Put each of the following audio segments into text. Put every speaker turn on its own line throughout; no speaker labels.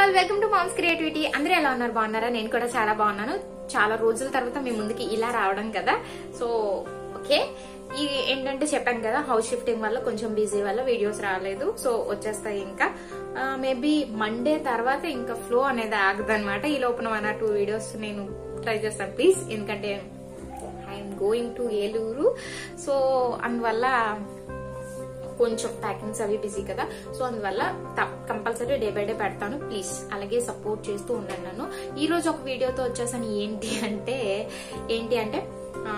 all welcome to Moms Creativity అందరూ ఎలా ఉన్నారు బాగున్నారా నేను కూడా చాలా బాగున్నాను చాలా రోజుల తర్వాత మీ ముందుకి ఇలా రావడం కదా సో ఓకే ఈ ఏంటంటే చెప్పాను కదా హౌస్ షిఫ్టింగ్ వల్ల కొంచెం బిజీ వల్ల వీడియోస్ రాలేదు సో వచ్చేస్తాయి ఇంకా మేబీ మండే తర్వాత ఇంకా ఫ్లో అనేది ఆగదనమాట ఈ లోపల వన్ ఆర్ టూ వీడియోస్ నేను ట్రై చేస్తాను ప్లీజ్ ఎందుకంటే I'm going to Eluru so అందువల్ల కొంచెం ప్యాకింగ్స్ అవి బిజీ కదా సో అందువల్ల కంపల్సరీ డే బై డే పెడతాను ప్లీజ్ అలాగే సపోర్ట్ చేస్తూ ఉండండి నన్ను ఈ రోజు ఒక వీడియోతో వచ్చేసాను ఏంటి అంటే ఏంటి అంటే ఆ,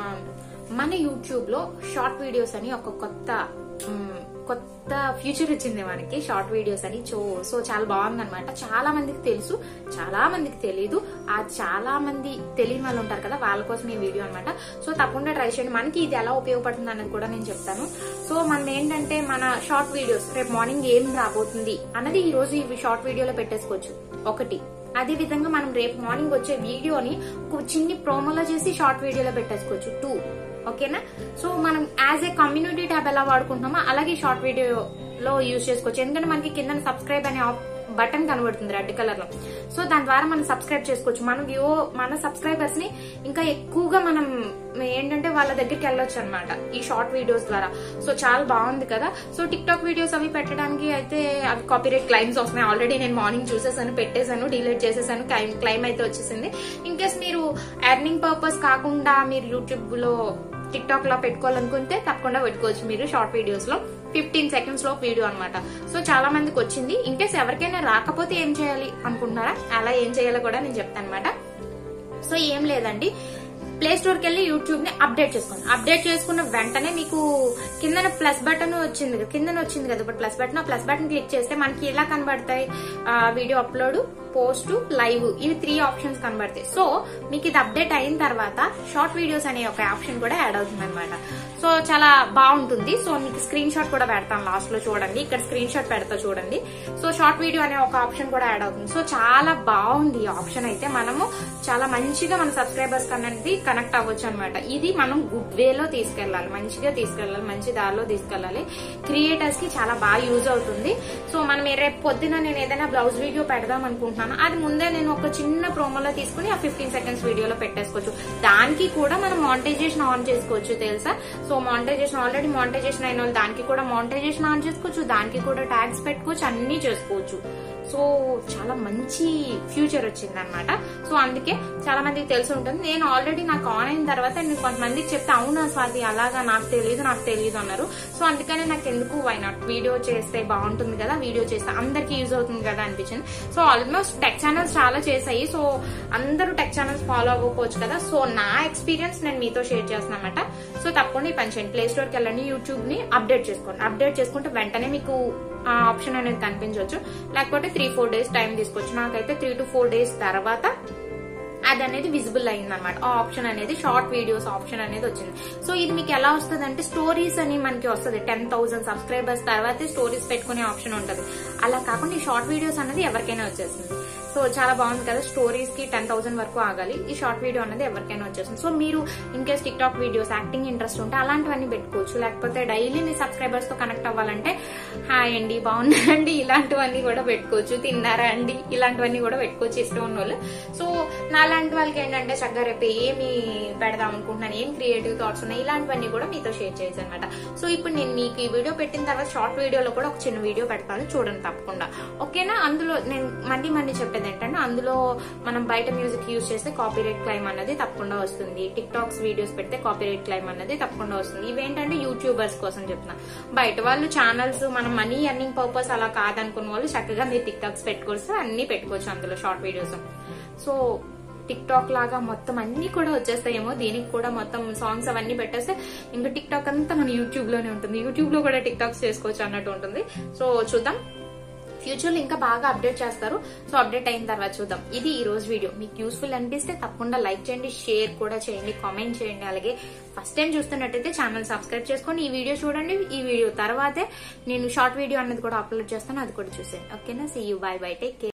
మన యూట్యూబ్ లో షార్ట్ వీడియోస్ అని ఒక కొత్త మ్, కొత్త ఫ్యూచర్ వచ్చింది మనకి షార్ట్ వీడియోస్ అని సో సో చాలా బాగుంది అనమాట చాలా మందికి తెలుసు చాలా మందికి తెలియదు ఆ చాలా మంది తెలియని వాళ్ళు ఉంటారు కదా వాళ్ళ కోసం ఈ వీడియో అనమాట సో తప్పకుండా ట్రై చేయండి మనకి ఇది ఎలా ఉపయోగపడుతుంది అన్నది కూడా నేను చెప్తాను సో మనం ఏంటంటే మన షార్ట్ వీడియోస్ రేపు మార్నింగ్ ఏం రాబోతుంది అన్నది ఈ రోజు ఈ షార్ట్ వీడియోలో పెట్టేసుకోవచ్చు ఒకటి అదే విధంగా మనం రేపు మార్నింగ్ వచ్చే వీడియోని ఒక చిన్ని ప్రోమోలో చేసి షార్ట్ వీడియోలో పెట్టేసుకోవచ్చు టూ ఓకేనా సో మనం యాజ్ ఏ కమ్యూనిటీ ట్యాబ్ ఎలా వాడుకుంటున్నామో అలాగే షార్ట్ వీడియోలో యూజ్ చేసుకోవచ్చు ఎందుకంటే మనకి కింద సబ్స్క్రైబ్ అనే బటన్ కనబడుతుంది రెడ్ కలర్ లో సో దాని ద్వారా మనం సబ్స్క్రైబ్ చేసుకోవచ్చు మనం వ్యూ మన సబ్స్క్రైబర్స్ ని ఇంకా ఎక్కువగా మనం ఏంటంటే వాళ్ళ దగ్గరికి వెళ్ళొచ్చు అనమాట ఈ షార్ట్ వీడియోస్ ద్వారా సో చాలా బాగుంది కదా సో టిక్ టాక్ వీడియోస్ అవి పెట్టడానికి అయితే అవి కాపీరైట్ క్లైమ్స్ వస్తున్నాయి ఆల్రెడీ నేను మార్నింగ్ చూసేసాను పెట్టేశాను డిలీట్ చేసేసాను క్లైమ్ అయితే వచ్చేసింది ఇన్ కేస్ మీరు ఎర్నింగ్ పర్పస్ కాకుండా మీరు యూట్యూబ్ లో టిక్ టాక్ లో పెట్టుకోవాలనుకుంటే తప్పకుండా పెట్టుకోవచ్చు మీరు షార్ట్ వీడియోస్ లో ఫిఫ్టీన్ సెకండ్స్ లో వీడియో అనమాట సో చాలా మందికి వచ్చింది ఇన్ కేస్ ఎవరికైనా రాకపోతే ఏం చేయాలి అనుకుంటున్నారా అలా ఏం చేయాలో కూడా నేను చెప్తాను అనమాట సో ఏం లేదండి ప్లే స్టోర్ కి వెళ్ళి యూట్యూబ్ ని అప్డేట్ చేసుకోండి అప్డేట్ చేసుకున్న వెంటనే మీకు కిందన ప్లస్ బటన్ వచ్చింది కదా కిందన వచ్చింది కదా ఇప్పుడు ప్లస్ బటన్ ఆ ప్లస్ బటన్ క్లిక్ చేస్తే మనకి ఎలా కనబడతాయి వీడియో అప్లోడ్ పోస్ట్ లైవ్ ఇవి త్రీ ఆప్షన్స్ కనబడతాయి సో మీకు ఇది అప్డేట్ అయిన తర్వాత షార్ట్ వీడియోస్ అనే ఒక ఆప్షన్ కూడా యాడ్ అవుతుంది అనమాట సో చాలా బాగుంటుంది సో మీకు స్క్రీన్ షాట్ కూడా పెడతాను లాస్ట్ లో చూడండి ఇక్కడ స్క్రీన్ షాట్ పెడతా చూడండి సో షార్ట్ వీడియో అనే ఒక ఆప్షన్ కూడా యాడ్ అవుతుంది సో చాలా బాగుంది ఈ ఆప్షన్ అయితే మనము చాలా మంచిగా మన సబ్స్క్రైబర్స్ అనేది కనెక్ట్ అవ్వచ్చు అనమాట ఇది మనం గుడ్ వేలో తీసుకెళ్లాలి మంచిగా తీసుకెళ్లాలి మంచి దారిలో తీసుకెళ్లాలి క్రియేటర్స్ కి చాలా బాగా యూజ్ అవుతుంది సో మనం ఏ రేపు పొద్దున నేను ఏదైనా బ్లౌజ్ వీడియో పెడదాం అనుకుంటున్నాను అది ముందే నేను ఒక చిన్న ప్రోమోలో తీసుకుని ఆ ఫిఫ్టీన్ సెకండ్స్ వీడియోలో పెట్టేసుకోవచ్చు దానికి కూడా మనం మానిటైజేషన్ ఆన్ చేసుకోవచ్చు తెలుసా సో మానిటైజేషన్ ఆల్రెడీ మానిటైజేషన్ అయిన వాళ్ళు దానికి కూడా మానిటైజేషన్ ఆన్ చేసుకోవచ్చు దానికి కూడా ట్యాగ్స్ పెట్టుకోవచ్చు అన్ని చేసుకోవచ్చు సో చాలా మంచి ఫ్యూచర్ వచ్చింది అనమాట సో అందుకే చాలా మందికి తెలిసి ఉంటుంది నేను ఆల్రెడీ నాకు ఆన్ అయిన తర్వాత నేను కొంతమందికి చెప్తే అవునా స్వాతి అలాగా నాకు తెలియదు నాకు తెలియదు అన్నారు సో అందుకనే నాకు ఎందుకు వై నాట్ వీడియో చేస్తే బాగుంటుంది కదా వీడియో చేస్తే అందరికి యూజ్ అవుతుంది కదా అనిపించింది సో ఆల్మోస్ట్ టెక్ ఛానల్స్ చాలా చేసాయి సో అందరూ టెక్ ఛానల్స్ ఫాలో అవ్వకపోవచ్చు కదా సో నా ఎక్స్పీరియన్స్ నేను మీతో షేర్ చేస్తాను అనమాట సో తప్పకుండా ఈ పని చేయండి ప్లే స్టోర్కి వెళ్ళండి యూట్యూబ్ ని అప్డేట్ చేసుకోండి అప్డేట్ చేసుకుంటే వెంటనే మీకు ఆ ఆప్షన్ అనేది కనిపించవచ్చు లేకపోతే త్రీ ఫోర్ డేస్ టైం తీసుకోవచ్చు నాకైతే త్రీ టు ఫోర్ డేస్ తర్వాత అది అనేది విజిబుల్ అయింది అనమాట ఆ ఆప్షన్ అనేది షార్ట్ వీడియోస్ ఆప్షన్ అనేది వచ్చింది సో ఇది మీకు ఎలా వస్తుంది అంటే స్టోరీస్ అని మనకి వస్తుంది టెన్ థౌసండ్ సబ్స్క్రైబర్స్ తర్వాతే స్టోరీస్ పెట్టుకునే ఆప్షన్ ఉంటుంది అలా కాకుండా ఈ షార్ట్ వీడియోస్ అనేది ఎవరికైనా వచ్చేస్తుంది సో చాలా బాగుంది కదా స్టోరీస్ కి టెన్ థౌసండ్ వరకు ఆగాలి ఈ షార్ట్ వీడియో అనేది ఎవరికైనా వచ్చేస్తుంది సో మీరు in case TikTok videos acting interest ఉంటే అలాంటివన్నీ పెట్టుకోవచ్చు లేకపోతే డైలీ మీ సబ్స్క్రైబర్స్ తో కనెక్ట్ అవ్వాలంటే హాయ్ అండి బాగున్నారండి ఇలాంటివన్నీ కూడా పెట్టుకోవచ్చు తిన్నారా అండి ఇలాంటివన్నీ కూడా పెట్టుకోవచ్చు ఇష్టం ఉన్న వాళ్ళు సో నా లాంటి వాళ్ళకి ఏంటంటే చక్కగా రేపు ఏమి పెడదాం అనుకుంటున్నాను ఏం క్రియేటివ్ థాట్స్ ఉన్నాయి ఇలాంటివన్నీ కూడా మీతో షేర్ చేయొచ్చు అనమాట సో ఇప్పుడు నేను మీకు ఈ వీడియో పెట్టిన తర్వాత షార్ట్ వీడియోలో కూడా ఒక చిన్న వీడియో పెడతాను చూడండి తప్పకుండా ఓకేనా అందులో నేను మళ్ళీ మళ్ళీ చెప్పేది ఏంటంటే అందులో మనం బయట మ్యూజిక్ యూజ్ చేస్తే కాపీరైట్ క్లైమ్ అన్నది తప్పకుండా వస్తుంది టిక్ టాక్స్ వీడియోస్ పెడితే కాపీరైట్ క్లైమ్ అన్నది తప్పకుండా వస్తుంది ఇవేంటంటే యూట్యూబర్స్ కోసం చెప్తున్నా బయట వాళ్ళు ఛానల్స్ మనం మనీ ఎర్నింగ్ పర్పస్ అలా కాదనుకున్న వాళ్ళు చక్కగా మీరు టిక్ టాక్స్ పెట్టుకోవచ్చు అన్ని పెట్టుకోవచ్చు అందులో short videos so TikTok లాగా మొత్తం అన్ని కూడా వచ్చేస్తాయేమో దీనికి కూడా మొత్తం సాంగ్స్ అవన్నీ పెట్టేస్తే ఇంకా టిక్ టాక్ అంతా మన యూట్యూబ్ లోనే ఉంటుంది యూట్యూబ్ లో కూడా టిక్ టాక్స్ చేసుకోవచ్చు అన్నట్టు ఉంటుంది సో చూద్దాం ఫ్యూచర్ లో ఇంకా బాగా అప్డేట్ చేస్తారు సో అప్డేట్ అయిన తర్వాత చూద్దాం ఇది ఈ రోజు వీడియో మీకు యూస్ఫుల్ అనిపిస్తే తప్పకుండా లైక్ చేయండి షేర్ కూడా చేయండి కామెంట్ చేయండి అలాగే ఫస్ట్ టైం చూస్తున్నట్టయితే ఛానల్ సబ్స్క్రైబ్ చేసుకొని ఈ వీడియో చూడండి ఈ వీడియో తర్వాతే నేను షార్ట్ వీడియో అన్నది కూడా అప్లోడ్ చేస్తాను అది కూడా చూసేయండి ఓకేనా see you bye bye take care